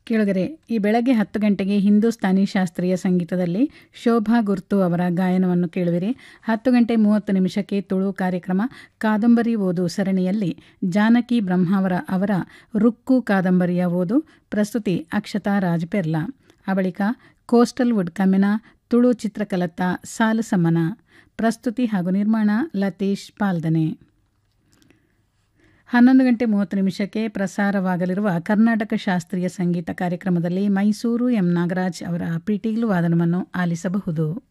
ಕೇಳುಗರೆ ಈ ಬೆಳಗ್ಗೆ ಹತ್ತು ಗಂಟೆಗೆ ಹಿಂದೂಸ್ತಾನಿ ಶಾಸ್ತ್ರೀಯ ಸಂಗೀತದಲ್ಲಿ ಶೋಭಾ ಗುರ್ತು ಅವರ ಗಾಯನವನ್ನು ಕೇಳುವಿರಿ ಹತ್ತು ಗಂಟೆ ಮೂವತ್ತು ನಿಮಿಷಕ್ಕೆ ತುಳು ಕಾರ್ಯಕ್ರಮ ಕಾದಂಬರಿ ಓದು ಸರಣಿಯಲ್ಲಿ ಜಾನಕಿ ಬ್ರಹ್ಮಾವರ ಅವರ ರುಕ್ಕು ಕಾದಂಬರಿಯ ಓದು ಪ್ರಸ್ತುತಿ ಅಕ್ಷತಾ ರಾಜ್ ಪೆರ್ಲಾ ಆ ಬಳಿಕ ಕೋಸ್ಟಲ್ ವುಡ್ ಕಮ್ಮಿನ ತುಳು ಚಿತ್ರಕಲತ್ತ ಸಾಲಸಮನ ಪ್ರಸ್ತುತಿ ಹಾಗೂ ನಿರ್ಮಾಣ ಲತೀಶ್ ಪಾಲ್ದನೆ ಹನ್ನೊಂದು ಗಂಟೆ ಮೂವತ್ತು ನಿಮಿಷಕ್ಕೆ ಪ್ರಸಾರವಾಗಲಿರುವ ಕರ್ನಾಟಕ ಶಾಸ್ತ್ರೀಯ ಸಂಗೀತ ಕಾರ್ಯಕ್ರಮದಲ್ಲಿ ಮೈಸೂರು ಎಂ ನಾಗರಾಜ್ ಅವರ ಪಿಟೀಲು ವಾದನವನ್ನು ಆಲಿಸಬಹುದು